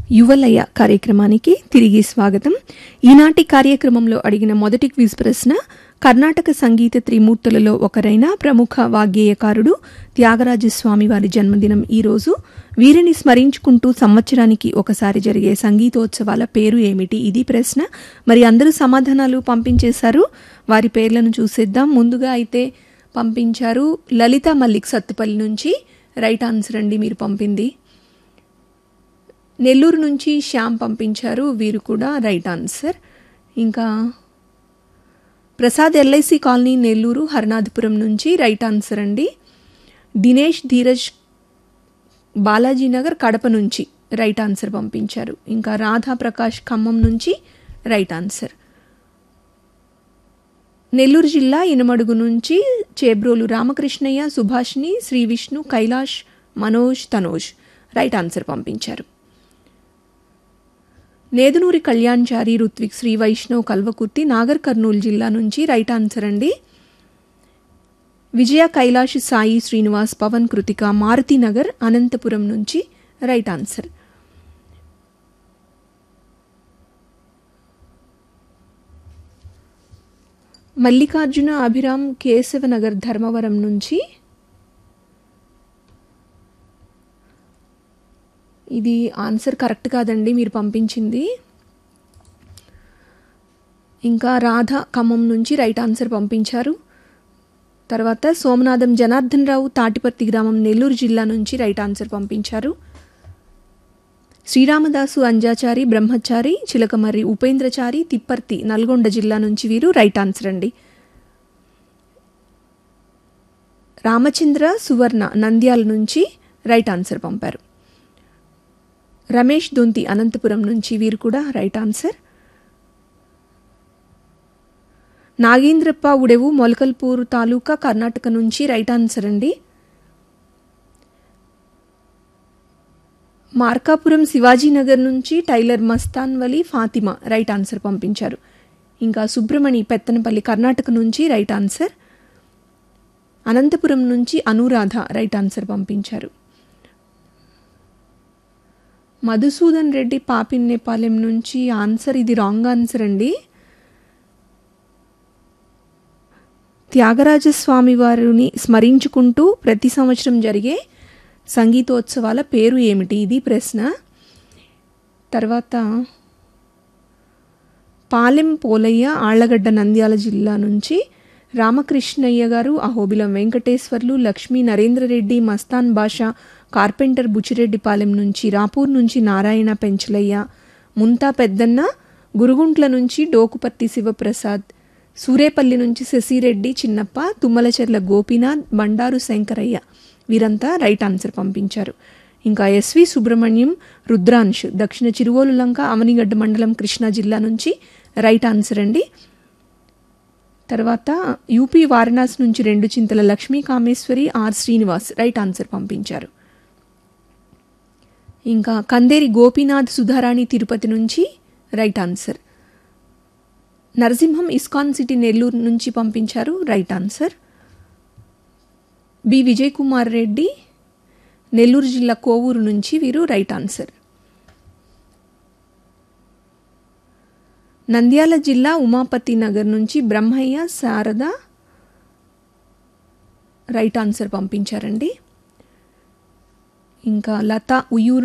యువలయ కార్యక్రమానికి తిరిగి స్వాగతం ఈనాటి కార్యక్రమంలో అడిగిన మొదటి క్విజ్ ప్రశ్న కర్ణాటక సంగీత త్రిమూర్తులలో ఒకరైన ప్రముఖ వాగ్గేయకారుడు త్యాగరాజస్వామి వారి జన్మదినం ఈరోజు వీరిని స్మరించుకుంటూ సంవత్సరానికి ఒకసారి జరిగే సంగీతోత్సవాల పేరు ఏమిటి ఇది ప్రశ్న మరి అందరూ సమాధానాలు పంపించేశారు వారి పేర్లను చూసేద్దాం ముందుగా అయితే పంపించారు లలిత మల్లిక్ సత్తుపల్లి నుంచి రైట్ ఆన్సర్ అండి మీరు పంపింది నెల్లూరు నుంచి శ్యామ్ పంపించారు వీరు కూడా రైట్ ఆన్సర్ ఇంకా ప్రసాద్ ఎల్ఐసి కాలనీ నెల్లూరు హర్నాథపురం నుంచి రైట్ ఆన్సర్ అండి దినేష్ ధీరజ్ బాలాజీనగర్ కడప నుంచి రైట్ ఆన్సర్ పంపించారు ఇంకా రాధా ప్రకాష్ ఖమ్మం నుంచి రైట్ ఆన్సర్ నెల్లూరు జిల్లా ఇనమడుగు నుంచి చేబ్రోలు రామకృష్ణయ్య సుభాష్ని శ్రీ విష్ణు కైలాష్ మనోజ్ తనోజ్ రైట్ ఆన్సర్ పంపించారు నేదునూరి కళ్యాణ్చారి రుత్విక్ శ్రీ వైష్ణవ్ కల్వకుర్తి నాగర్ కర్నూలు జిల్లా నుంచి రైట్ ఆన్సర్ అండి విజయ కైలాష్ సాయి శ్రీనివాస్ పవన్ కృతిక మారుతినగర్ అనంతపురం నుంచి రైట్ ఆన్సర్ మల్లికార్జున అభిరామ్ కేశవనగర్ ధర్మవరం నుంచి ఇది ఆన్సర్ కరెక్ట్ కాదండి మీరు పంపించింది ఇంకా రాధ ఖమ్మం నుంచి రైట్ ఆన్సర్ పంపించారు తర్వాత సోమనాథం జనార్దన్ రావు తాటిపర్తి గ్రామం నెల్లూరు జిల్లా నుంచి రైట్ ఆన్సర్ పంపించారు శ్రీరామదాసు అంజాచారి బ్రహ్మచారి చిలకమర్రి ఉపేంద్రచారి తిప్పర్తి నల్గొండ జిల్లా నుంచి వీరు రైట్ ఆన్సర్ అండి రామచంద్ర సువర్ణ నంద్యాల నుంచి రైట్ ఆన్సర్ పంపారు రమేష్ దొంతి అనంతపురం నుంచి వీరు కూడా రైట్ ఆన్సర్ నాగేంద్రప్ప ఉడెవు మొలకల్పూర్ తాలూకా కర్ణాటక నుంచి రైట్ ఆన్సర్ అండి మార్కాపురం శివాజీనగర్ నుంచి tailor Mastan Vali Fatima right answer పంపించారు ఇంకా సుబ్రమణి పెత్తనపల్లి కర్ణాటక నుంచి రైట్ ఆన్సర్ అనంతపురం నుంచి అనురాధ రైట్ ఆన్సర్ పంపించారు మధుసూదన్ రెడ్డి పాపిన్నేపాలెం నుంచి ఆన్సర్ ఇది రాంగ్ ఆన్సర్ అండి త్యాగరాజస్వామి వారిని స్మరించుకుంటూ ప్రతి సంవత్సరం జరిగే సంగీతోత్సవాల పేరు ఏమిటి ఇది ప్రశ్న తర్వాత పాలెం పోలయ్య ఆళ్లగడ్డ నంద్యాల జిల్లా నుంచి రామకృష్ణయ్య గారు అహోబిలం వెంకటేశ్వర్లు లక్ష్మీ నరేంద్రరెడ్డి మస్తాన్ బాషా కార్పెంటర్ బుచ్చిరెడ్డిపాలెం నుంచి రాపూర్ నుంచి నారాయణ పెంచలయ్య ముంతా పెద్దన్న గురుగుంట్ల నుంచి డోకుపర్తి శివప్రసాద్ సూరేపల్లి నుంచి శశిరెడ్డి చిన్నప్ప తుమ్మలచెర్ల గోపీనాథ్ బండారు శంకరయ్య వీరంతా రైట్ ఆన్సర్ పంపించారు ఇంకా ఎస్వి సుబ్రహ్మణ్యం రుద్రాంశ్ దక్షిణ చిరువోలు లంక అవనిగడ్డ మండలం కృష్ణా జిల్లా నుంచి రైట్ ఆన్సర్ అండి తర్వాత యూపీ వారణాసి నుంచి రెండు Chintala Lakshmi Kameswari R Srinivas right answer పంపించారు ఇంకా కందేరి గోపీనాథ్ సుధారాణి తిరుపతి నుంచి right answer Narasimham ISKCON city Nellore నుంచి పంపించారు right answer B Vijay Kumar Reddy Nellore జిల్లా కోవూరు నుంచి వీరు రైట్ ఆన్సర్ నంద్యాల జిల్లా ఉమాపతి నగర్ నుంచి బ్రహ్మయ్య శారద రైట్ ఆన్సర్ పంపించారండి ఇంకా లత ఉయ్యూరు